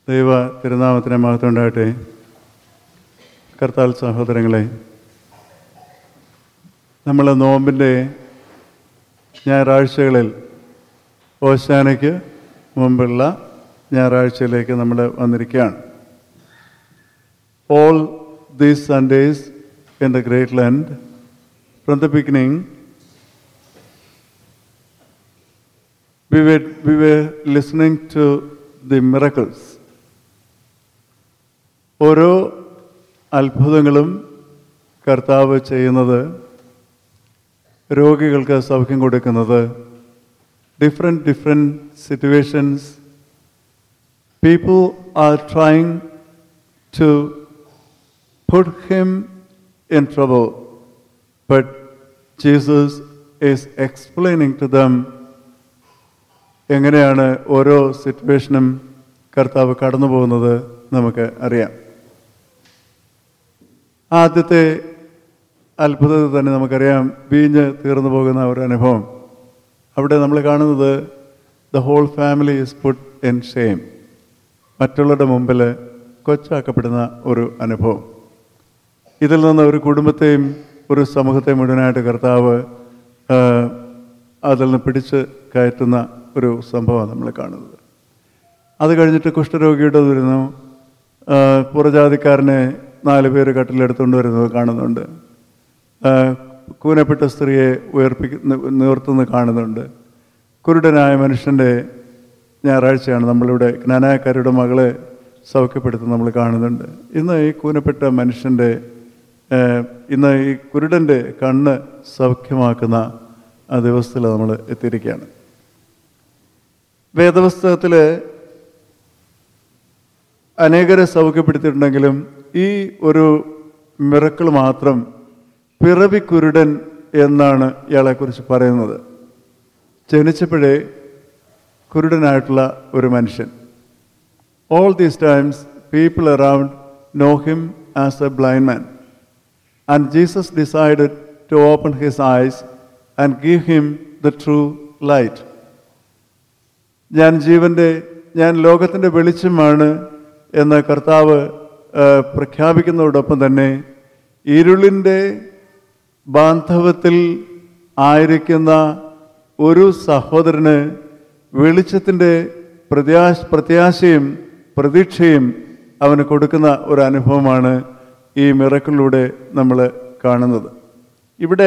ദൈവ തിരുനാമത്തിന് മഹത്വം ഉണ്ടാകട്ടെ കർത്താൽ സഹോദരങ്ങളെ നമ്മൾ നോമ്പിൻ്റെ ഞായറാഴ്ചകളിൽ ഓശാനയ്ക്ക് മുമ്പുള്ള ഞായറാഴ്ചയിലേക്ക് നമ്മൾ വന്നിരിക്കുകയാണ് all these Sundays in the great land from the beginning we were, we were listening to the miracles. ഓരോ അത്ഭുതങ്ങളും കർത്താവ് ചെയ്യുന്നത് രോഗികൾക്ക് സൗഖ്യം കൊടുക്കുന്നത് different different situations people are trying to put him in trouble but Jesus is explaining to them എങ്ങനെയാണ് ഓരോ സിറ്റുവേഷനും കർത്താവ് കടന്നു പോകുന്നത് നമുക്ക് അറിയാം ആദ്യത്തെ അത്ഭുതത്തിൽ തന്നെ നമുക്കറിയാം വീഞ്ഞ് തീർന്നു പോകുന്ന ഒരു അനുഭവം അവിടെ നമ്മൾ കാണുന്നത് the whole family is put in shame മറ്റുള്ളവരുടെ മുമ്പിൽ കൊച്ചാക്കപ്പെടുന്ന ഒരു അനുഭവം ഇതിൽ നിന്ന് ഒരു കുടുംബത്തെയും ഒരു സമൂഹത്തെ മുഴുവനായിട്ട് കർത്താവ് ആ, അതിൽ നിന്ന് പിടിച്ച് കയറ്റുന്ന ഒരു സംഭവമാണ് നമ്മൾ കാണുന്നത് അത് കഴിഞ്ഞിട്ട് കുഷ്ഠരോഗിയുടെ വരുന്നു ആ, പുറജാതിക്കാരനെ നാല് പേര് കട്ടിലെടുത്തുകൊണ്ട് വരുന്നത് കാണുന്നുണ്ട് ആ, കൂനപ്പെട്ട സ്ത്രീയെ ഉയർപ്പിക്കുന്ന നിവർത്തുന്നത് കാണുന്നുണ്ട് കുരുടനായ മനുഷ്യൻ്റെ ഞായറാഴ്ചയാണ് നമ്മളിവിടെ ജ്ഞാനായക്കാരുടെ മകളെ സൗഖ്യപ്പെടുത്തുന്നത് നമ്മൾ കാണുന്നുണ്ട് ഇന്ന് ഈ കൂനപ്പെട്ട മനുഷ്യൻ്റെ ആ, ഇന്ന് ഈ കുരുടൻ്റെ കണ്ണ് സൗഖ്യമാക്കുന്ന ആ ദിവസത്തിൽ നമ്മൾ എത്തിയിരിക്കുകയാണ് വേദപുസ്തകത്തിൽ അനേകരെ സൗഖ്യപ്പെടുത്തിയിട്ടുണ്ടെങ്കിലും ഈ ഒരു മിറക്കിൾ മാത്രം പിറവി കുരുടൻ എന്നാണ് ഇയാളെക്കുറിച്ച് പറയുന്നത് ജനിച്ചപ്പോഴേ കുരുടനായിട്ടുള്ള ഒരു മനുഷ്യൻ all these times people around know him as a blind man and Jesus decided to open his eyes and give him the true light ഞാൻ ജീവന്റെ ഞാൻ ലോകത്തിൻ്റെ വെളിച്ചമാണ് എന്ന് കർത്താവ് ആ, പ്രഖ്യാപിക്കുന്നതോടൊപ്പം തന്നെ ഇരുളിൻ്റെ ബാന്ധവത്തിൽ ആയിരിക്കുന്ന ഒരു സഹോദരന് വെളിച്ചത്തിൻ്റെ പ്രത്യാശ പ്രത്യാശയും പ്രതീക്ഷയും അവന് കൊടുക്കുന്ന ഒരു അനുഭവമാണ് ഈ മിറക്കിലൂടെ നമ്മൾ കാണുന്നത് ഇവിടെ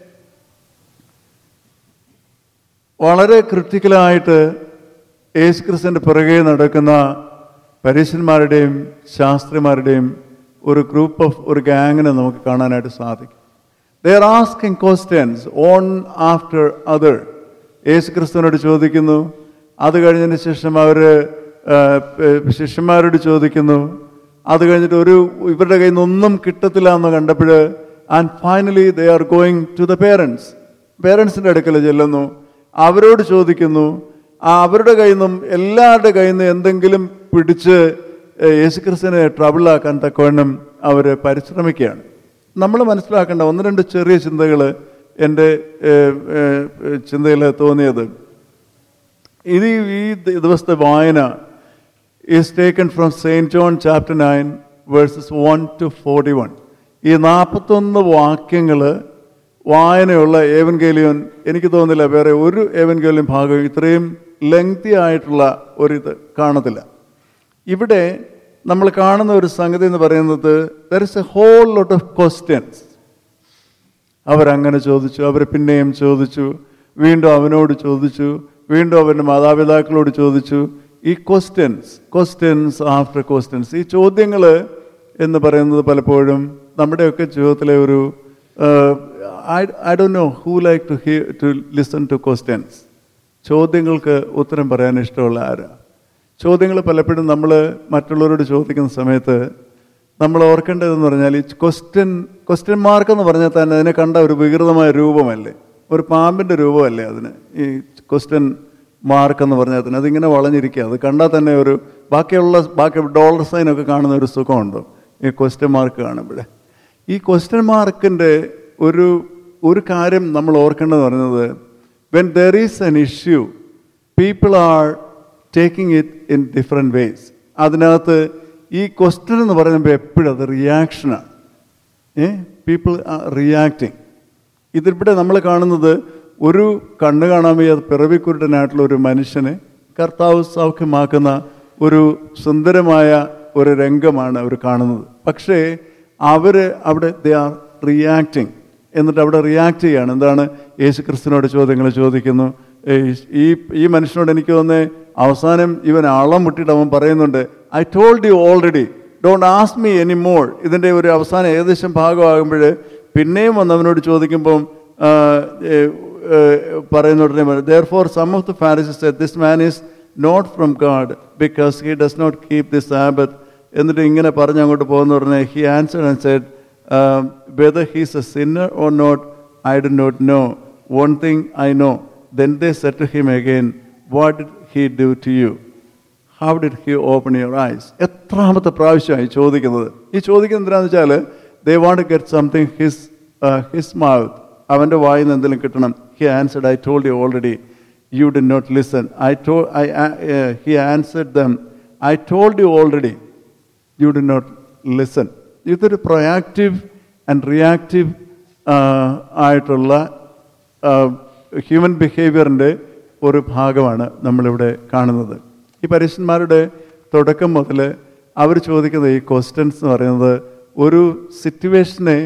വളരെ ക്രിട്ടിക്കലായിട്ട് യേശുക്രിസ്തുവിൻ്റെ പിറകെ നടക്കുന്ന പരീശന്മാരുടെയും ശാസ്ത്രിമാരുടെയും ഒരു ഗ്രൂപ്പ് ഓഫ് ഒരു ഗാങ്ങിനെ നമുക്ക് കാണാനായിട്ട് സാധിക്കും they are asking questions on after other യേശുക്രിസ്തുവിനോട് ചോദിക്കുന്നു അത് കഴിഞ്ഞതിന് ശേഷം അവർ ശിഷ്യന്മാരോട് ചോദിക്കുന്നു അത് കഴിഞ്ഞിട്ട് ഒരു ഇവരുടെ കയ്യിൽ നിന്നൊന്നും കിട്ടത്തില്ല എന്ന് കണ്ടപ്പോൾ and finally they are going to the parents പേരൻസിൻ്റെ അടുക്കൽ ചെല്ലുന്നു അവരോട് ചോദിക്കുന്നു ആ അവരുടെ കയ്യിൽ നിന്നും എല്ലാവരുടെ കയ്യിൽ നിന്ന് എന്തെങ്കിലും പിടിച്ച് ഏഹ്, യേശുക്രിസ്തുവിനെ ട്രബിളാക്കാൻ തക്കവണ്ണം അവർ പരിശ്രമിക്കുകയാണ് നമ്മൾ മനസ്സിലാക്കേണ്ട ഒന്ന് രണ്ട് ചെറിയ ചിന്തകൾ എൻ്റെ ചിന്തയിൽ തോന്നിയത് ഇത് ഈ ദിവസത്തെ വായന is taken from Saint John chapter nine verses one to forty one ഈ നാൽപ്പത്തൊന്ന് വാക്യങ്ങൾ വായനയുള്ള ഏവൻഗേലിയൻ എനിക്ക് തോന്നുന്നില്ല വേറെ ഒരു ഏവൻഗേലിയൻ ഭാഗം ഇത്രയും ലെങ്തി ആയിട്ടുള്ള ഒരിത് കാണത്തില്ല ഇവിടെ നമ്മൾ കാണുന്ന ഒരു സംഗതി എന്ന് പറയുന്നത് there is a whole lot of questions അവരങ്ങനെ ചോദിച്ചു അവർ പിന്നെയും ചോദിച്ചു വീണ്ടും അവനോട് ചോദിച്ചു വീണ്ടും അവൻ്റെ മാതാപിതാക്കളോട് ചോദിച്ചു ഈ ക്വസ്റ്റ്യൻസ് ക്വസ്റ്റ്യൻസ് ആഫ്റ്റർ ക്വസ്റ്റ്യൻസ് ഈ ചോദ്യങ്ങൾ എന്ന് പറയുന്നത് പലപ്പോഴും നമ്മുടെയൊക്കെ ജീവിതത്തിലെ ഒരു I do know who like to hear to listen to questions ചോദ്യങ്ങൾക്ക് ഉത്തരം പറയാൻ ഇഷ്ടമുള്ള ആരാ ചോദ്യങ്ങൾ പലപ്പോഴും നമ്മൾ മറ്റുള്ളവരോട് ചോദിക്കുന്ന സമയത്ത് നമ്മൾ ഓർക്കേണ്ടതെന്ന് പറഞ്ഞാൽ ഈ ക്വസ്റ്റ്യൻ ക്വസ്റ്റ്യൻ മാർക്ക് എന്ന് പറഞ്ഞാൽ തന്നെ അതിനെ കണ്ട ഒരു വികൃതമായ രൂപമല്ലേ ഒരു പാമ്പിൻ്റെ രൂപമല്ലേ അതിന് ഈ ക്വസ്റ്റ്യൻ മാർക്ക് എന്ന് പറഞ്ഞാൽ തന്നെ അതിങ്ങനെ വളഞ്ഞിരിക്കുക അത് കണ്ടാൽ തന്നെ ഒരു ബാക്കിയുള്ള ബാക്കി ഡോളർ സൈനൊക്കെ കാണുന്ന ഒരു സുഖമുണ്ടോ ഈ ക്വസ്റ്റ്യൻ മാർക്ക് കാണുമ്പോഴേ ഈ ക്വസ്റ്റ്യൻ മാർക്കിൻ്റെ ഒരു ഒരു കാര്യം നമ്മൾ ഓർക്കേണ്ടത് പറയുന്നത് when there is an issue people are taking it in different ways അതിനകത്ത് ഈ ക്വസ്റ്റ്യൻ എന്ന് പറയുമ്പോൾ എപ്പോഴും അത് റിയാക്ഷനാണ് ഏ പീപ്പിൾ ആർ റിയാക്ടിങ് ഇതിവിടെ നമ്മൾ കാണുന്നത് ഒരു കണ്ണ് കാണാൻ വയ്യാതെ പിറവിക്കുരുടനായിട്ടുള്ള ഒരു മനുഷ്യനെ കർത്താവ് സൗഖ്യമാക്കുന്ന ഒരു സുന്ദരമായ ഒരു രംഗമാണ് അവർ കാണുന്നത് പക്ഷേ അവർ അവിടെ ദേ ആർ റിയാക്ടിങ് എന്നിട്ട് അവിടെ റിയാക്ട് ചെയ്യാണ് എന്താണ് യേശു ക്രിസ്തുവിനോട് ചോദ്യങ്ങൾ ചോദിക്കുന്നു ഏയ് ഈ ഈ മനുഷ്യനോട് എനിക്ക് തോന്നുന്നത് അവസാനം ഇവൻ ആളം മുട്ടിയിട്ട് അവൻ പറയുന്നുണ്ട് I told you already don't ask me any more ഇതിൻ്റെ ഒരു അവസാനം ഏകദേശം ഭാഗമാകുമ്പോൾ പിന്നെയും വന്ന് അവനോട് ചോദിക്കുമ്പം ആ, ഏ, ഏ, പറയുന്ന ഉടനെ therefore some of the Pharisees this man is not from God because he does not keep this Sabbath എന്നിട്ട് ഇങ്ങനെ പറഞ്ഞ് അങ്ങോട്ട് പോകുന്ന ഉടനെ he answer and said whether he's a sinner or not I do not know one thing I know then they said to him again what did he do to you how did he open your eyes എത്രാമത്തെ പ്രാവശ്യമായി ചോദിക്കുന്നത് ഈ ചോദിക്കുന്നത് എന്തിനാന്ന് വെച്ചാൽ they want get something his his mouth അവൻ്റെ വായിൽ നിന്ന് എന്തെങ്കിലും കിട്ടണം he answered I told you already you did not listen I to I he answered them I told you already you did not listen ഇതൊരു proactive and reactive ആയിട്ടുള്ള human ബിഹേവിയറിൻ്റെ ഒരു ഭാഗമാണ് നമ്മളിവിടെ കാണുന്നത് ഈ പരീക്ഷന്മാരുടെ തുടക്കം മുതൽ അവർ ചോദിക്കുന്ന ഈ ക്വസ്റ്റ്യൻസ് എന്ന് പറയുന്നത് ഒരു സിറ്റുവേഷനെ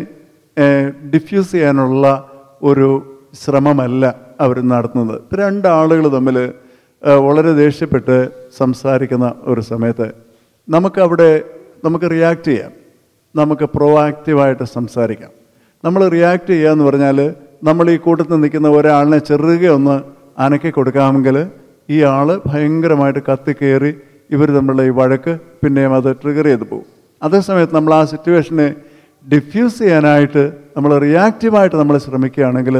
ഡിഫ്യൂസ് ചെയ്യാനുള്ള ഒരു ശ്രമമല്ല അവർ നടത്തുന്നത് ഇപ്പം രണ്ടാളുകൾ തമ്മിൽ ഏഹ്, വളരെ ദേഷ്യപ്പെട്ട് സംസാരിക്കുന്ന ഒരു സമയത്ത് നമുക്കവിടെ നമുക്ക് റിയാക്ട് ചെയ്യാം നമുക്ക് പ്രൊആക്റ്റീവായിട്ട് സംസാരിക്കാം നമ്മൾ റിയാക്ട് ചെയ്യുക എന്ന് പറഞ്ഞാൽ നമ്മൾ ഈ കൂട്ടത്തിൽ നിൽക്കുന്ന ഒരാളിനെ ചെറുകെ ഒന്ന് അനക്കി കൊടുക്കാമെങ്കിൽ ഈ ആൾ ഭയങ്കരമായിട്ട് കത്തിക്കയറി ഇവർ തമ്മിലുള്ള ഈ വഴക്ക് പിന്നെയും അത് ട്രിഗർ ചെയ്ത് പോകും അതേസമയത്ത് നമ്മൾ ആ സിറ്റുവേഷനെ ഡിഫ്യൂസ് ചെയ്യാനായിട്ട് നമ്മൾ റിയാക്റ്റീവായിട്ട് നമ്മൾ ശ്രമിക്കുകയാണെങ്കിൽ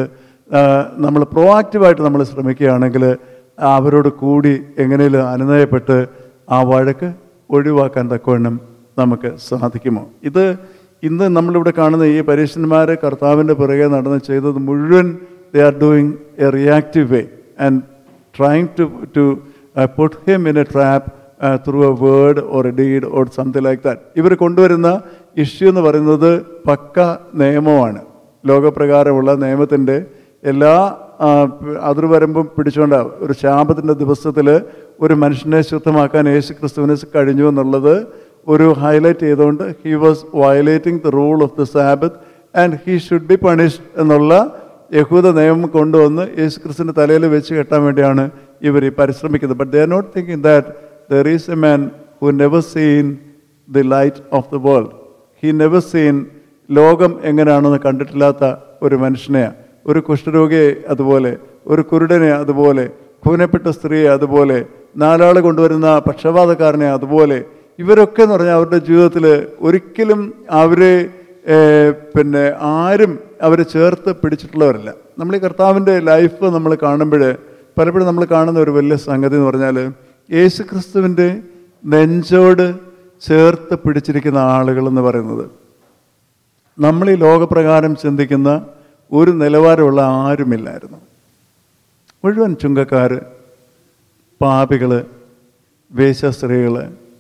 നമ്മൾ പ്രോആക്റ്റീവായിട്ട് നമ്മൾ ശ്രമിക്കുകയാണെങ്കിൽ അവരോട് കൂടി എങ്ങനെയും അനുനയപ്പെട്ട് ആ വഴക്ക് ഒഴിവാക്കാൻ തക്കവണ്ണം നമുക്ക് സാധിക്കുമോ ഇത് ഇന്ന് നമ്മളിവിടെ കാണുന്ന ഈ പരീക്ഷന്മാർ കർത്താവിൻ്റെ പിറകെ നടന്ന് ചെയ്തത് മുഴുവൻ they are doing a reactive way and trying to, to uh, put him in a trap uh, through a word or a deed or something like that. ഇവർ കൊണ്ടുവരുന്ന ഇഷ്യൂ എന്ന് പറയുന്നത് പക്ക നിയമമാണ് ലോകപ്രകാരമുള്ള നിയമത്തിൻ്റെ എല്ലാ ആ, അതിർവരമ്പും പിടിച്ചുകൊണ്ട് ഒരു ശാപത്തിൻ്റെ ദിവസത്തിൽ ഒരു മനുഷ്യനെ ശുദ്ധമാക്കാൻ യേശു ക്രിസ്തുവിന് കഴിഞ്ഞു എന്നുള്ളത് ഒരു ഹൈലൈറ്റ് ചെയ്തുകൊണ്ട് he was violating the rule of the Sabbath and he should be punished എന്നുള്ള യഹൂദ നിയമം കൊണ്ടുവന്ന് യേശു ക്രിസ്തുവിൻ്റെ തലയിൽ വെച്ച് കെട്ടാൻ വേണ്ടിയാണ് ഇവർ ഈ പരിശ്രമിക്കുന്നത് but they are not thinking that there is a man who never seen the light of the world he never seen ലോകം എങ്ങനെയാണെന്ന് കണ്ടിട്ടില്ലാത്ത ഒരു മനുഷ്യനെയാണ് ഒരു കുഷ്ഠരോഗിയെ അതുപോലെ ഒരു കുരുടനെ അതുപോലെ കൂനപ്പെട്ട സ്ത്രീയെ അതുപോലെ നാലാൾ കൊണ്ടുവരുന്ന പക്ഷപാതക്കാരനെ അതുപോലെ ഇവരൊക്കെ എന്ന് പറഞ്ഞാൽ അവരുടെ ജീവിതത്തിൽ ഒരിക്കലും അവരെ ഏഹ്, പിന്നെ ആരും അവരെ ചേർത്ത് പിടിച്ചിട്ടുള്ളവരല്ല നമ്മൾ ഈ കർത്താവിൻ്റെ ലൈഫ് നമ്മൾ കാണുമ്പോൾ പലപ്പോഴും നമ്മൾ കാണുന്ന ഒരു വലിയ സംഗതി എന്ന് പറഞ്ഞാൽ യേശു ക്രിസ്തുവിൻ്റെ നെഞ്ചോട് ചേർത്ത് പിടിച്ചിരിക്കുന്ന ആളുകൾ എന്ന് പറയുന്നത് നമ്മൾ ഈ ലോകപ്രകാരം ചിന്തിക്കുന്ന ഒരു നിലവാരമുള്ള ആരുമില്ലായിരുന്നു മുഴുവൻ ചുങ്കക്കാർ പാപികൾ വേശ്യസ്ത്രീകൾ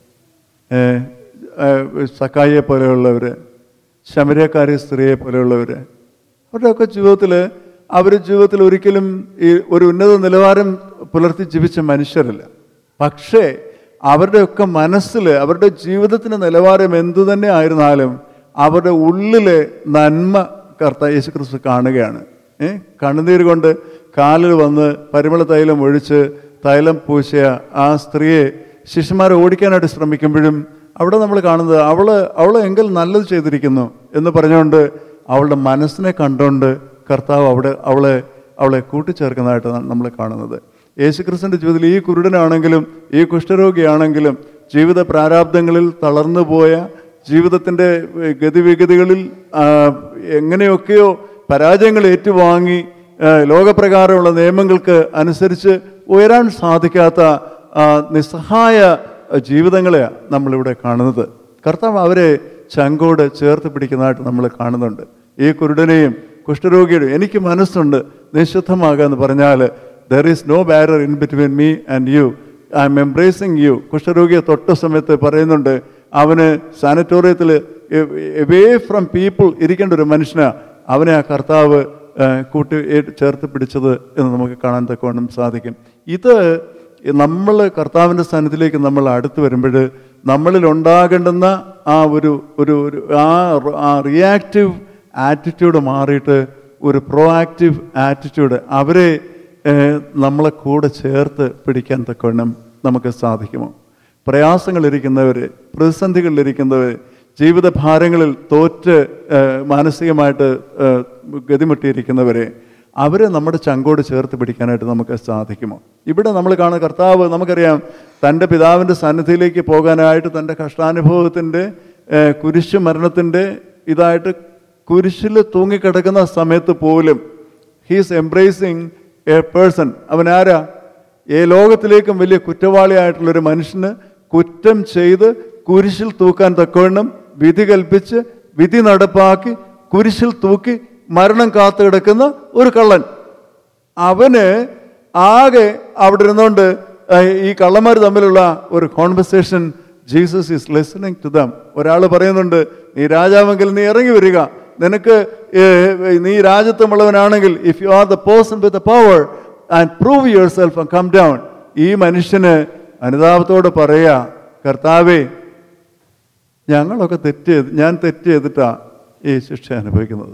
സക്കായിയെ പോലെയുള്ളവർ ശമരക്കാരി സ്ത്രീയെ പോലെയുള്ളവർ അവരുടെയൊക്കെ ജീവിതത്തിൽ അവർ ജീവിതത്തിൽ ഒരിക്കലും ഈ ഒരു ഉന്നത നിലവാരം പുലർത്തി ജീവിച്ച മനുഷ്യരല്ല പക്ഷേ അവരുടെയൊക്കെ മനസ്സിൽ അവരുടെ ജീവിതത്തിൻ്റെ നിലവാരം എന്തു തന്നെ ആയിരുന്നാലും അവരുടെ ഉള്ളിലെ നന്മ കർത്ത യേശു ക്രിസ്തു കാണുകയാണ് ഏ കണ്ണുനീർ കൊണ്ട് കാലിൽ വന്ന് പരിമള തൈലം ഒഴിച്ച് തൈലം പൂശിയ ആ സ്ത്രീയെ ശിഷ്യന്മാരെ ഓടിക്കാനായിട്ട് ശ്രമിക്കുമ്പോഴും അവിടെ നമ്മൾ കാണുന്നത് അവള് അവൾ എങ്കിൽ നല്ലത് ചെയ്തിരിക്കുന്നു എന്ന് പറഞ്ഞുകൊണ്ട് അവളുടെ മനസ്സിനെ കണ്ടുകൊണ്ട് കർത്താവ് അവിടെ അവളെ അവളെ കൂട്ടിച്ചേർക്കുന്നതായിട്ട് നമ്മൾ കാണുന്നത് യേശുക്രിസ്തുവിൻ്റെ ജീവിതത്തിൽ ഈ കുരുടനാണെങ്കിലും ഈ കുഷ്ഠരോഗിയാണെങ്കിലും ജീവിത പ്രാരാബ്ദങ്ങളിൽ തളർന്നു പോയ ജീവിതത്തിൻ്റെ ഗതിവിഗതികളിൽ ആ, എങ്ങനെയൊക്കെയോ പരാജയങ്ങൾ ഏറ്റുവാങ്ങി ആ, ലോകപ്രകാരമുള്ള നിയമങ്ങൾക്ക് അനുസരിച്ച് ഉയരാൻ സാധിക്കാത്ത ആ, നിസ്സഹായ ജീവിതങ്ങളെയാണ് നമ്മളിവിടെ കാണുന്നത് കർത്താവ് അവരെ ചങ്കോട് ചേർത്ത് പിടിക്കുന്നതായിട്ട് നമ്മൾ കാണുന്നുണ്ട് ഈ കുരുടനെയും കുഷ്ഠരോഗിയുടെയും എനിക്ക് മനസ്സുണ്ട് നിശുദ്ധമാകുക എന്ന് പറഞ്ഞാൽ there is no barrier in between me and you I'm embracing you കുഷ്ഠരോഗിയെ തൊട്ട സമയത്ത് പറയുന്നുണ്ട് അവന് സാനിറ്റോറിയത്തിൽ എവേ ഫ്രം പീപ്പിൾ ഇരിക്കേണ്ട ഒരു മനുഷ്യനാ അവനെ ആ കർത്താവ് ആ, കൂട്ടി ഏ- ചേർത്ത് പിടിച്ചത് എന്ന് നമുക്ക് കാണാൻ തക്കവണ്ണം സാധിക്കും ഇത് നമ്മൾ കർത്താവിൻ്റെ സ്ഥാനത്തിലേക്ക് നമ്മൾ അടുത്ത് വരുമ്പോൾ നമ്മളിൽ ഉണ്ടാകേണ്ടുന്ന ആ ഒരു ഒരു ഒരു ആ റ- ആ റിയാക്റ്റീവ് ആറ്റിറ്റ്യൂഡ് മാറിയിട്ട് ഒരു പ്രോ ആക്റ്റീവ് ആറ്റിറ്റ്യൂഡ് അവരെ ഏഹ്, നമ്മളെ കൂടെ ചേർത്ത് പിടിക്കാൻ തക്കവണ്ണം നമുക്ക് സാധിക്കുമോ പ്രയാസങ്ങളിരിക്കുന്നവർ പ്രതിസന്ധികളിലിരിക്കുന്നവർ ജീവിത ഭാരങ്ങളിൽ തോറ്റ് ഏഹ്, മാനസികമായിട്ട് ഏഹ്, ഗതിമുട്ടിയിരിക്കുന്നവരെ അവരെ നമ്മുടെ ചങ്കോട് ചേർത്ത് പിടിക്കാനായിട്ട് നമുക്ക് സാധിക്കുമോ ഇവിടെ നമ്മൾ കാണുന്ന കർത്താവ് നമുക്കറിയാം തൻ്റെ പിതാവിൻ്റെ സന്നിധിയിലേക്ക് പോകാനായിട്ട് തൻ്റെ കഷ്ടാനുഭവത്തിൻ്റെ ഏഹ്, കുരിശു മരണത്തിൻ്റെ ഇതായിട്ട് കുരിശിൽ തൂങ്ങിക്കിടക്കുന്ന സമയത്ത് പോലും ഹീസ് എംബ്രേസിങ് എ പേഴ്സൺ അവൻ ആരാ ഈ ലോകത്തിലേക്കും വലിയ കുറ്റവാളിയായിട്ടുള്ളൊരു മനുഷ്യന് കുറ്റം ചെയ്ത് കുരിശിൽ തൂക്കാൻ തക്കവണ്ണം വിധി കൽപ്പിച്ച് വിധി നടപ്പാക്കി കുരിശിൽ തൂക്കി മരണം കാത്തു കിടക്കുന്ന ഒരു കള്ളൻ അവന് ആകെ അവിടെ ഇരുന്നുകൊണ്ട് ഏഹ്, ഈ കള്ളന്മാർ തമ്മിലുള്ള ഒരു conversation Jesus is listening to them ഒരാൾ പറയുന്നുണ്ട് നീ രാജാവെങ്കിൽ നീ ഇറങ്ങി വരിക നിനക്ക് ഏഹ്, നീ രാജ്യത്വമുള്ളവനാണെങ്കിൽ if you are the person with the power and prove yourself and come down ഈ മനുഷ്യന് അനുതാപത്തോട് പറയാ കർത്താവേ ഞങ്ങളൊക്കെ തെറ്റ് ചെയ്ത് ഞാൻ തെറ്റ് ചെയ്തിട്ടാ ഈ ശിക്ഷ അനുഭവിക്കുന്നത്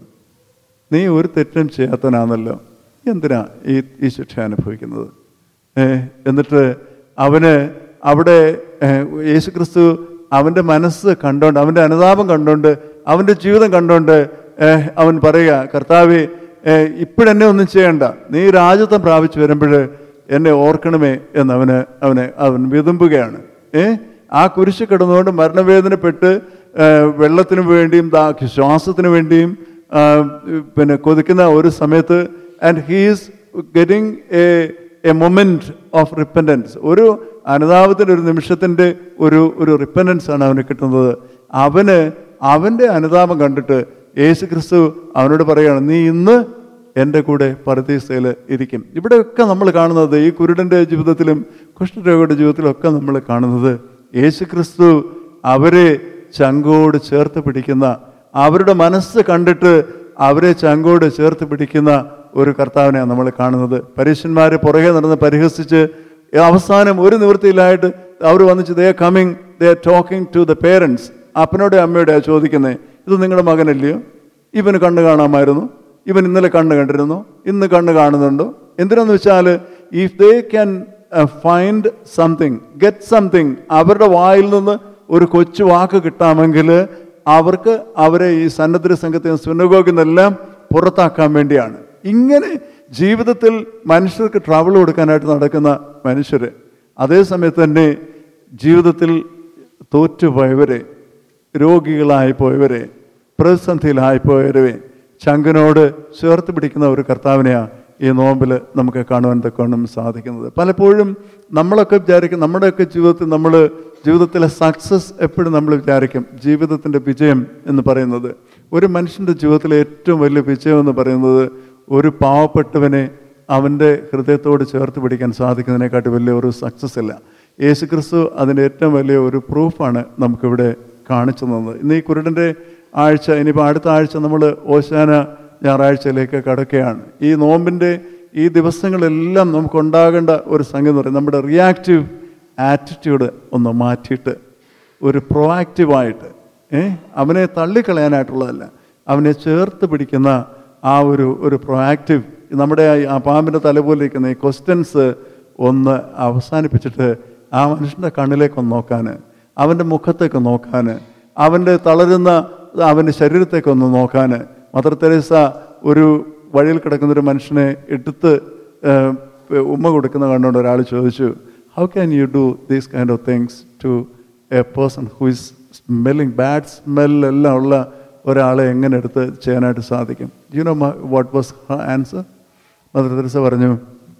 നീ ഒരു തെറ്റും ചെയ്യാത്തവനാണല്ലോ എന്തിനാ ഈ ഈ ശിക്ഷ അനുഭവിക്കുന്നത് ഏ, എന്നിട്ട് അവന് അവിടെ ഏ, യേശുക്രിസ്തു അവൻ്റെ മനസ്സ് കണ്ടോണ്ട് അവൻ്റെ അനുതാപം കണ്ടോണ്ട് അവൻ്റെ ജീവിതം കണ്ടോണ്ട് ഏ, അവൻ പറയുക കർത്താവെ ഇപ്പോഴെന്നെ ഒന്നും ചെയ്യണ്ട നീ രാജ്യത്വം പ്രാപിച്ചു വരുമ്പോൾ എന്നെ ഓർക്കണമേ എന്ന് അവന് അവനെ അവൻ വിതുമ്പുകയാണ് ഏ ആ കുരിശ് കിടന്നുകൊണ്ട് മരണവേദനപ്പെട്ട് ഏ, വെള്ളത്തിനു വേണ്ടിയും ദാ ശ്വാസത്തിനു വേണ്ടിയും ആ, പിന്നെ കൊതിക്കുന്ന ഒരു സമയത്ത് and he's getting a a moment of repentance ഒരു അനുതാപത്തിൻ്റെ ഒരു നിമിഷത്തിൻ്റെ ഒരു ഒരു റിപ്പൻഡൻസ് ആണ് അവന് കിട്ടുന്നത് അവന് അവൻ്റെ അനുതാപം കണ്ടിട്ട് യേശു ക്രിസ്തു അവനോട് പറയുകയാണ് നീ ഇന്ന് എൻ്റെ കൂടെ പരദീസയിൽ ഇരിക്കും ഇവിടെയൊക്കെ നമ്മൾ കാണുന്നത് ഈ കുരുടൻ്റെ ജീവിതത്തിലും കുഷ്ഠരോഗിയുടെ ജീവിതത്തിലും ഒക്കെ നമ്മൾ കാണുന്നത് യേശു ക്രിസ്തു അവരെ ചങ്കോട് ചേർത്ത് പിടിക്കുന്ന അവരുടെ മനസ്സ് കണ്ടിട്ട് അവരെ ചങ്കോട് ചേർത്ത് പിടിക്കുന്ന ഒരു കർത്താവിനെയാണ് നമ്മൾ കാണുന്നത് പരീക്ഷന്മാർ പുറകെ നടന്ന് പരിഹസിച്ച് അവസാനം ഒരു നിവൃത്തിയിലായിട്ട് അവർ വന്നിച്ച് they coming they talking to the parents അപ്പനോടെ അമ്മയോടെയാണ് ചോദിക്കുന്നത് ഇത് നിങ്ങളുടെ മകനല്ലയോ ഇവന് കണ്ണ് കാണാമായിരുന്നു ഇവൻ ഇന്നലെ കണ്ണ് കണ്ടിരുന്നു ഇന്ന് കണ്ണ് കാണുന്നുണ്ടോ എന്തിനാന്ന് വെച്ചാൽ if they can find something get something അവരുടെ വായിൽ നിന്ന് ഒരു കൊച്ചു വാക്ക് കിട്ടാമെങ്കിൽ അവർക്ക് അവരെ ഈ സന്നദ്ധ സംഘത്തിൽ സുനഗോഗിൽ നിന്നെല്ലാം പുറത്താക്കാൻ വേണ്ടിയാണ് ഇങ്ങനെ ജീവിതത്തിൽ മനുഷ്യർക്ക് ട്രബിൾ കൊടുക്കാനായിട്ട് നടക്കുന്ന മനുഷ്യർ അതേ സമയത്ത് തന്നെ ജീവിതത്തിൽ തോറ്റുപോയവരെ രോഗികളായി പോയവരെ പ്രതിസന്ധിയിലായി പോയവരെ ചങ്കനോട് ചേർത്ത് പിടിക്കുന്ന ഒരു കർത്താവിനെയാണ് ഈ നോമ്പിൽ നമുക്ക് കാണുവാൻ തക്കവണ്ണം സാധിക്കുന്നത് പലപ്പോഴും നമ്മളൊക്കെ വിചാരിക്കും നമ്മുടെയൊക്കെ ജീവിതത്തിൽ നമ്മൾ ജീവിതത്തിലെ സക്സസ് എപ്പോഴും നമ്മൾ വിചാരിക്കും ജീവിതത്തിൻ്റെ വിജയം എന്ന് പറയുന്നത് ഒരു മനുഷ്യൻ്റെ ജീവിതത്തിലെ ഏറ്റവും വലിയ വിജയം എന്ന് പറയുന്നത് ഒരു പാവപ്പെട്ടവനെ അവൻ്റെ ഹൃദയത്തോട് ചേർത്ത് പിടിക്കാൻ സാധിക്കുന്നതിനെക്കാട്ടി വലിയ ഒരു സക്സസ് ഇല്ല യേശുക്രിസ്തു അതിൻ്റെ ഏറ്റവും വലിയ ഒരു പ്രൂഫാണ് നമുക്കിവിടെ കാണിച്ചു തന്നത് ഇന്ന് ഈ കുരുടൻ്റെ ആഴ്ച ഇനിയിപ്പോൾ അടുത്ത ആഴ്ച നമ്മൾ ഓശാന ഞായറാഴ്ചയിലേക്ക് കടക്കുകയാണ് ഈ നോമ്പിൻ്റെ ഈ ദിവസങ്ങളെല്ലാം നമുക്കുണ്ടാകേണ്ട ഒരു സംഗതി എന്ന് പറയുന്നത് നമ്മുടെ റിയാക്റ്റീവ് ആറ്റിറ്റ്യൂഡ് ഒന്ന് മാറ്റിയിട്ട് ഒരു പ്രൊആക്റ്റീവായിട്ട് ഏ അവനെ തള്ളിക്കളയാനായിട്ടുള്ളതല്ല അവനെ ചേർത്ത് പിടിക്കുന്ന ആ ഒരു ഒരു പ്രൊആക്റ്റീവ് നമ്മുടെ ആ പാമ്പിൻ്റെ തല പോലെ ഇരിക്കുന്ന ഈ ക്വസ്റ്റ്യൻസ് ഒന്ന് അവസാനിപ്പിച്ചിട്ട് ആ മനുഷ്യൻ്റെ കണ്ണിലേക്കൊന്ന് നോക്കാൻ അവൻ്റെ മുഖത്തേക്ക് നോക്കാൻ അവൻ്റെ തളരുന്ന അവൻ്റെ ശരീരത്തേക്കൊന്ന് നോക്കാൻ മദർ തെരേസ ഒരു വഴിയിൽ കിടക്കുന്ന ഒരു മനുഷ്യനെ എടുത്ത് ഏഹ്, ഉമ്മ കൊടുക്കുന്ന കണ്ടുകൊണ്ട് ഒരാൾ ചോദിച്ചു how can you do these kind of things to a person who is smelling bad സ്മെല്ലെല്ലാം ഉള്ള ഒരാളെ എങ്ങനെ എടുത്ത് ചെയ്യാനായിട്ട് സാധിക്കും you know what was answer Mother Teresa പറഞ്ഞു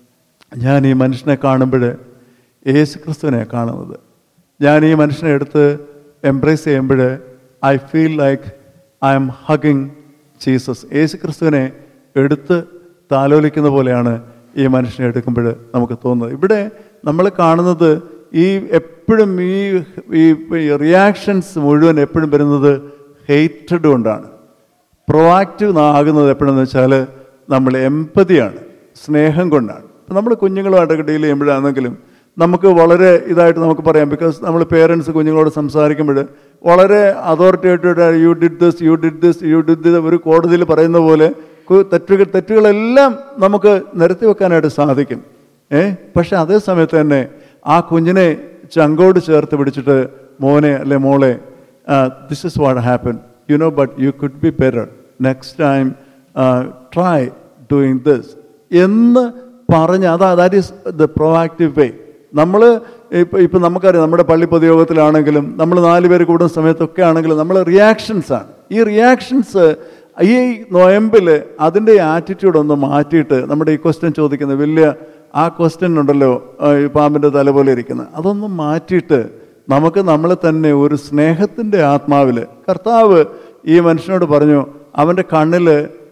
ഞാൻ ഈ മനുഷ്യനെ കാണുമ്പോൾ യേശു ക്രിസ്തുവിനെ കാണുന്നത് ഞാൻ ഈ മനുഷ്യനെ എടുത്ത് എംബ്രേസ് ചെയ്യുമ്പോൾ I feel like I'm hugging Jesus യേശു ക്രിസ്തുവിനെ എടുത്ത് താലോലിക്കുന്ന പോലെയാണ് ഈ മനുഷ്യനെ എടുക്കുമ്പോൾ നമുക്ക് തോന്നുന്നത് ഇവിടെ നമ്മൾ കാണുന്നത് ഈ എപ്പോഴും ഈ ഈ റിയാക്ഷൻസ് മുഴുവൻ എപ്പോഴും വരുന്നത് ഹെയ്റ്റഡ് കൊണ്ടാണ് പ്രൊവാക്റ്റീവ് ആകുന്നത് എപ്പോഴെന്ന് വെച്ചാൽ നമ്മൾ എമ്പതിയാണ് സ്നേഹം കൊണ്ടാണ് ഇപ്പം നമ്മൾ കുഞ്ഞുങ്ങളുമായിട്ടൊക്കെ ഡീൽ ചെയ്യുമ്പോഴാണെങ്കിലും നമുക്ക് വളരെ ഇതായിട്ട് നമുക്ക് പറയാം ബിക്കോസ് നമ്മൾ പേരൻസ് കുഞ്ഞുങ്ങളോട് സംസാരിക്കുമ്പോൾ വളരെ authoritated you did this you did this you did this ഒരു കോടതിയിൽ പറയുന്ന പോലെ കു- തെറ്റുകൾ തെറ്റുകളെല്ലാം നമുക്ക് നിരത്തി വെക്കാനായിട്ട് സാധിക്കും ഏ പക്ഷെ അതേ സമയത്ത് തന്നെ ആ കുഞ്ഞിനെ ചങ്കോട് ചേർത്ത് പിടിച്ചിട്ട് മോനെ അല്ലെ മോളെ this is what happen you know but you could be better next time try doing this എന്ന് പറഞ്ഞ് അതാ that is the proactive way നമ്മൾ ഇപ്പം ഇപ്പം നമുക്കറിയാം നമ്മുടെ പള്ളി പൊതുയോഗത്തിലാണെങ്കിലും നമ്മൾ നാല് പേര് കൂടുന്ന സമയത്തൊക്കെ ആണെങ്കിലും നമ്മൾ റിയാക്ഷൻസ് ആണ് ഈ റിയാക്ഷൻസ് ഈ നൊയമ്പിൽ അതിൻ്റെ ആറ്റിറ്റ്യൂഡ് ഒന്ന് മാറ്റിയിട്ട് നമ്മുടെ ഈ ക്വസ്റ്റ്യൻ ചോദിക്കുന്ന വലിയ ആ ക്വസ്റ്റ്യൻ ഉണ്ടല്ലോ ആ, ഈ പാമ്പിൻ്റെ തല പോലെ ഇരിക്കുന്നത് അതൊന്ന് മാറ്റിയിട്ട് നമുക്ക് നമ്മളെ തന്നെ ഒരു സ്നേഹത്തിൻ്റെ ആത്മാവിൽ കർത്താവ് ഈ മനുഷ്യനോട് പറഞ്ഞു അവൻ്റെ കണ്ണിൽ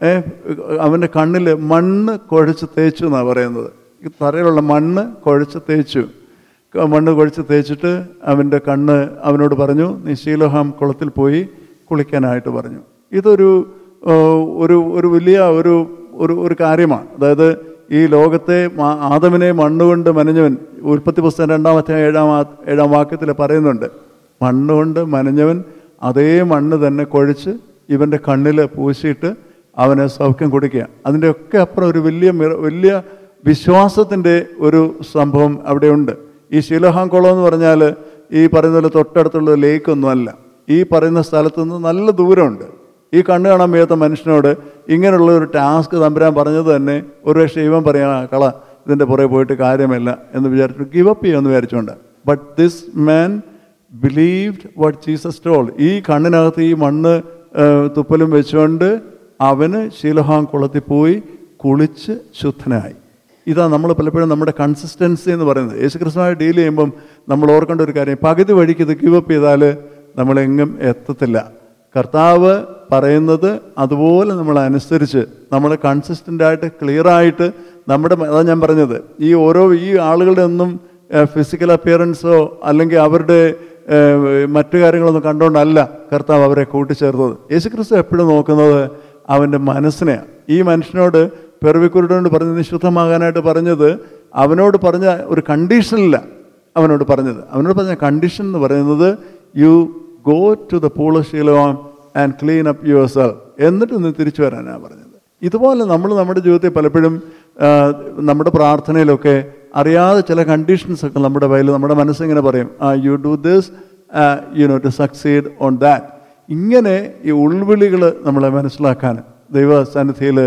അവൻ്റെ കണ്ണിൽ മണ്ണ് കുഴച്ച് തേച്ചു എന്നാണ് പറയുന്നത് ഈ തറയിലുള്ള മണ്ണ് കുഴച്ച് തേച്ചു ക- മണ്ണ് കുഴച്ച് തേച്ചിട്ട് അവൻ്റെ കണ്ണ് അവനോട് പറഞ്ഞു നീ ശീലോഹാം കുളത്തിൽ പോയി കുളിക്കാനായിട്ട് പറഞ്ഞു ഇതൊരു ആ, ഒരു ഒരു വലിയ ഒരു ഒരു ഒരു കാര്യമാണ് അതായത് ഈ ലോകത്തെ മാ- ആദമിനെ മണ്ണുകൊണ്ട് മനഞ്ഞവൻ ഉൽപ്പത്തി പുസ്തകം രണ്ടാമത്തെ ഏഴാം ആ- ഏഴാം വാക്യത്തിൽ പറയുന്നുണ്ട് മണ്ണുകൊണ്ട് മനഞ്ഞവൻ അതേ മണ്ണ് തന്നെ കുഴച്ച് ഇവൻ്റെ കണ്ണിൽ പൂശിയിട്ട് അവന് സൗഖ്യം കൊടുക്കുക അതിൻ്റെയൊക്കെ അപ്പുറം ഒരു വലിയ മിറ- വലിയ വിശ്വാസത്തിൻ്റെ ഒരു സംഭവം അവിടെയുണ്ട് ഈ ശിലഹാം കുളം എന്ന് പറഞ്ഞാൽ ഈ പറയുന്ന പോലെ തൊട്ടടുത്തുള്ള ലേക്കൊന്നും അല്ല ഈ പറയുന്ന സ്ഥലത്ത് നിന്ന് നല്ല ദൂരമുണ്ട് ഈ കണ്ണ് കാണാൻ വയ്യാത്ത മനുഷ്യനോട് ഇങ്ങനെയുള്ള ഒരു ടാസ്ക് തമ്പുരാൻ പറഞ്ഞത് തന്നെ ഒരു പക്ഷേ ഇവൻ പറയാ കള ഇതിൻ്റെ പുറകെ പോയിട്ട് കാര്യമില്ല എന്ന് വിചാരിച്ചിട്ട് ഗിവ് അപ്പ് ചെയ്യുമെന്ന് വിചാരിച്ചുകൊണ്ട് but this man believed what Jesus told ഈ കണ്ണിനകത്ത് ഈ മണ്ണ് ആ, തുപ്പലും വെച്ചുകൊണ്ട് അവന് ശീലഹാം കുളത്തിൽ പോയി കുളിച്ച് ശുദ്ധനായി ഇതാ നമ്മൾ പലപ്പോഴും നമ്മുടെ കൺസിസ്റ്റൻസി എന്ന് പറയുന്നത് യേശുക്രിസ്തുമായി ഡീൽ ചെയ്യുമ്പം നമ്മൾ ഓർക്കേണ്ട ഒരു കാര്യം പകുതി വഴിക്ക് ഇത് ഗിവ് അപ്പ് ചെയ്താൽ നമ്മളെങ്ങും എത്തത്തില്ല കർത്താവ് പറയുന്നത് അതുപോലെ നമ്മൾ അനുസരിച്ച് നമ്മൾ കൺസിസ്റ്റൻ്റ് ആയിട്ട് ക്ലിയർ ആയിട്ട് നമ്മുടെ അതാ ഞാൻ പറഞ്ഞത് ഈ ഓരോ ഈ ആളുകളുടെ ഒന്നും ഫിസിക്കൽ അപ്പിയറൻസോ അല്ലെങ്കിൽ അവരുടെ ഏഹ്, മറ്റു കാര്യങ്ങളൊന്നും കണ്ടുകൊണ്ടല്ല കർത്താവ് അവരെ കൂട്ടിച്ചേർത്തത് യേശുക്രിസ്തു എപ്പോഴും നോക്കുന്നത് അവൻ്റെ മനസ്സിനെയാണ് ഈ മനുഷ്യനോട് പെറുവിക്കുരുടോട് പറഞ്ഞ് നിശുദ്ധമാകാനായിട്ട് പറഞ്ഞത് അവനോട് പറഞ്ഞ ഒരു കണ്ടീഷനില്ല അവനോട് പറഞ്ഞത് അവനോട് പറഞ്ഞ കണ്ടീഷൻ എന്ന് പറയുന്നത് യു ഗോ ടു ദ പൂളശീലോം and clean up yourself എന്നിട്ട് നീ തിരിച്ചു വരാനാണ് പറഞ്ഞത് ഇതുപോലെ നമ്മൾ നമ്മുടെ ജീവിതത്തിൽ പലപ്പോഴും ആ, നമ്മുടെ പ്രാർത്ഥനയിലൊക്കെ അറിയാതെ ചില കണ്ടീഷൻസ് ഒക്കെ നമ്മുടെ കയ്യിൽ നമ്മുടെ മനസ്സിങ്ങനെ പറയും ആ you do this you know to succeed on that ഇങ്ങനെ ഈ ഉൾവിളികൾ നമ്മളെ മനസ്സിലാക്കാൻ ദൈവസന്നിധിയിൽ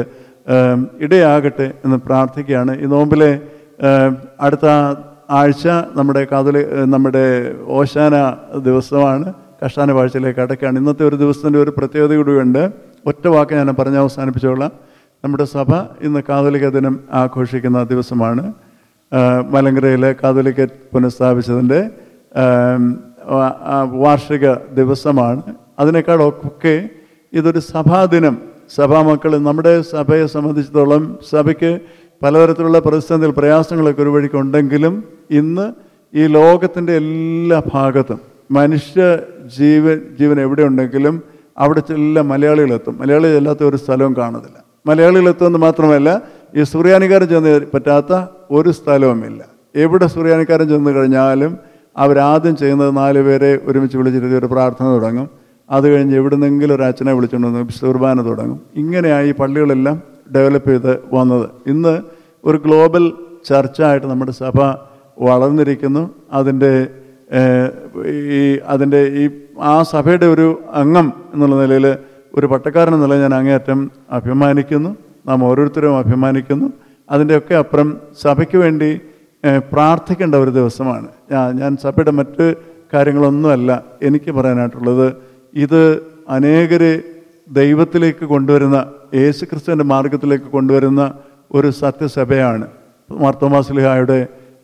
ഇടയാകട്ടെ എന്ന് പ്രാർത്ഥിക്കുകയാണ് ഈ നോമ്പിലെ ഏം, അടുത്ത ആഴ്ച നമ്മുടെ കാതലി നമ്മുടെ ഓശാന ദിവസമാണ് കഷ്ടാന വാഴ്ചയിലേക്ക് അടയ്ക്കുകയാണ് ഇന്നത്തെ ഒരു ദിവസത്തിൻ്റെ ഒരു പ്രത്യേകത കൂടിയുണ്ട് ഒറ്റ വാക്ക് ഞാൻ പറഞ്ഞ് അവസാനിപ്പിച്ചോളാം നമ്മുടെ സഭ ഇന്ന് കാതോലിക ദിനം ആഘോഷിക്കുന്ന ദിവസമാണ് ആ, മലങ്കരയിലെ കാതോലിക്കറ്റ് പുനഃസ്ഥാപിച്ചതിൻ്റെ ആം, ആ- ആ വാർഷിക ദിവസമാണ് അതിനേക്കാളൊക്കെ ഇതൊരു സഭാദിനം സഭാമക്കൾ നമ്മുടെ സഭയെ സംബന്ധിച്ചിടത്തോളം സഭയ്ക്ക് പലതരത്തിലുള്ള പ്രതിസന്ധികൾ പ്രയാസങ്ങളൊക്കെ ഒരു വഴിക്കുണ്ടെങ്കിലും ഇന്ന് ഈ ലോകത്തിൻ്റെ എല്ലാ ഭാഗത്തും മനുഷ്യ ജീവൻ ജീവൻ എവിടെ ഉണ്ടെങ്കിലും അവിടെ എല്ലാ മലയാളികളെത്തും മലയാളികൾ ഇല്ലാത്ത ഒരു സ്ഥലവും കാണുന്നില്ല മലയാളികളെത്തുമെന്ന് മാത്രമല്ല ഈ സൂര്യാനിക്കാരൻ ചെന്ന് പറ്റാത്ത ഒരു സ്ഥലവുമില്ല എവിടെ സൂര്യാനിക്കാരൻ ചെന്ന് കഴിഞ്ഞാലും അവരാദ്യം ചെയ്യുന്നത് നാല് പേരെ ഒരുമിച്ച് വിളിച്ചിട്ട് ഒരു പ്രാർത്ഥന തുടങ്ങും അത് കഴിഞ്ഞ് എവിടുന്നെങ്കിലും ഒരു അച്ഛനെ വിളിച്ചുകൊണ്ട് വന്ന് വിശുദ്ധ കുർബാന തുടങ്ങും ഇങ്ങനെയായി ഈ പള്ളികളെല്ലാം ഡെവലപ്പ് ചെയ്ത് വന്നത് ഇന്ന് ഒരു ഗ്ലോബൽ ചർച്ചായിട്ട് നമ്മുടെ സഭ വളർന്നിരിക്കുന്നു അതിൻ്റെ ഏഹ്, ഈ അതിൻ്റെ ഈ ആ സഭയുടെ ഒരു അംഗം എന്നുള്ള നിലയിൽ ഒരു പട്ടക്കാരൻ എന്നുള്ള ഞാൻ അങ്ങേയറ്റം അഭിമാനിക്കുന്നു നാം ഓരോരുത്തരും അഭിമാനിക്കുന്നു അതിൻ്റെയൊക്കെ അപ്പുറം സഭയ്ക്ക് വേണ്ടി ഏഹ്, പ്രാർത്ഥിക്കേണ്ട ഒരു ദിവസമാണ് ഞാൻ ഞാൻ സഭയുടെ മറ്റ് കാര്യങ്ങളൊന്നുമല്ല എനിക്ക് പറയാനായിട്ടുള്ളത് ഇത് അനേകരെ ദൈവത്തിലേക്ക് കൊണ്ടുവരുന്ന യേശു ക്രിസ്തുവിൻ്റെ മാർഗത്തിലേക്ക് കൊണ്ടുവരുന്ന ഒരു സത്യസഭയാണ് മാർത്തോമാസ്ലിഹായുടെ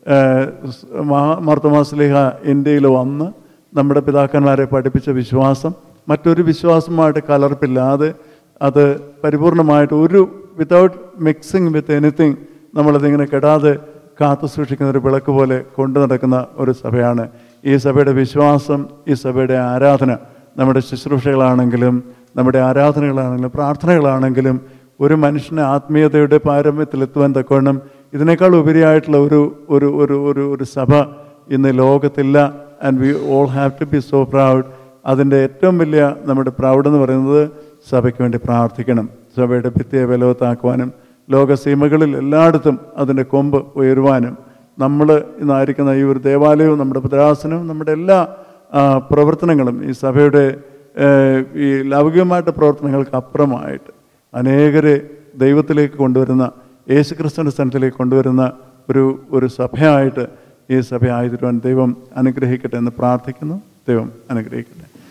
മാർത്തോമാസ്ലിഹ ഇന്ത്യയിൽ വന്ന് നമ്മുടെ പിതാക്കന്മാരെ പഠിപ്പിച്ച വിശ്വാസം മറ്റൊരു വിശ്വാസമായിട്ട് കലർപ്പില്ലാതെ അത് പരിപൂർണമായിട്ട് ഒരു വിതൗട്ട് മിക്സിങ് വിത്ത് എനിത്തിങ് നമ്മളതിങ്ങനെ കെടാതെ കാത്തു സൂക്ഷിക്കുന്ന ഒരു വിളക്ക് പോലെ കൊണ്ടു നടക്കുന്ന ഒരു സഭയാണ് ഈ സഭയുടെ വിശ്വാസം ഈ സഭയുടെ ആരാധന നമ്മുടെ ശുശ്രൂഷകളാണെങ്കിലും നമ്മുടെ ആരാധനകളാണെങ്കിലും പ്രാർത്ഥനകളാണെങ്കിലും ഒരു മനുഷ്യനെ ആത്മീയതയുടെ പാരമ്യത്തിലെത്തുവാൻ തക്കവണ്ണം ഇതിനേക്കാൾ ഉപരിയായിട്ടുള്ള ഒരു ഒരു ഒരു ഒരു ഒരു സഭ ഇന്ന് ലോകത്തില്ല and we all have to be so proud അതിൻ്റെ ഏറ്റവും വലിയ നമ്മുടെ പ്രൗഡ് എന്ന് പറയുന്നത് സഭയ്ക്ക് വേണ്ടി പ്രാർത്ഥിക്കണം സഭയുടെ ഭിത്തിയെ ബലവത്താക്കുവാനും ലോകസീമകളിൽ എല്ലായിടത്തും അതിൻ്റെ കൊമ്പ് ഉയരുവാനും നമ്മൾ ഇന്നായിരിക്കുന്ന ഈ ഒരു ദേവാലയവും നമ്മുടെ ഭദ്രാസനവും നമ്മുടെ എല്ലാ ആ, പ്രവർത്തനങ്ങളും ഈ സഭയുടെ ഏഹ്, ഈ ലൗകികമായിട്ട് പ്രവർത്തനങ്ങൾക്ക് അപ്പുറമായിട്ട് അനേകരെ ദൈവത്തിലേക്ക് കൊണ്ടുവരുന്ന യേശുക്രിസ്തുവിൻ്റെ സ്ഥാനത്തിലേക്ക് കൊണ്ടുവരുന്ന ഒരു ഒരു സഭയായിട്ട് ഈ സഭ ആയി തീരുവാൻ ദൈവം അനുഗ്രഹിക്കട്ടെ എന്ന് പ്രാർത്ഥിക്കുന്നു ദൈവം അനുഗ്രഹിക്കട്ടെ